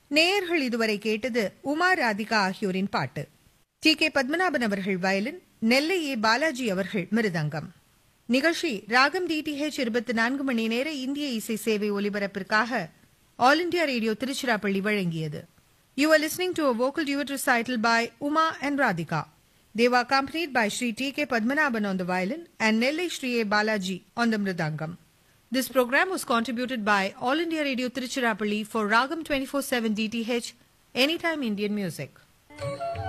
நேயர்கள் இதுவரை கேட்டது உமா ராதிகா ஆகியோரின் பாட்டு டி கே பத்மநாபன் அவர்கள் வயலின் நெல்லை ஏ பாலாஜி அவர்கள் மிருதங்கம் நிகழ்ச்சி ராகம் டிடிஹெச் இருபத்தி நான்கு மணி நேர இந்திய இசை சேவை ஒலிபரப்பிற்காக ஆல் இண்டியா ரேடியோ திருச்சிராப்பள்ளி வழங்கியது you are listening to a vocal duet recital by Uma and Radhika. They were accompanied by Sri T. K. Padmanabhan on the violin and Nellai Sri A. Balaji on the mridangam. This program was contributed by All India Radio Tiruchirappalli for Ragam 24/7 DTH Anytime Indian Music.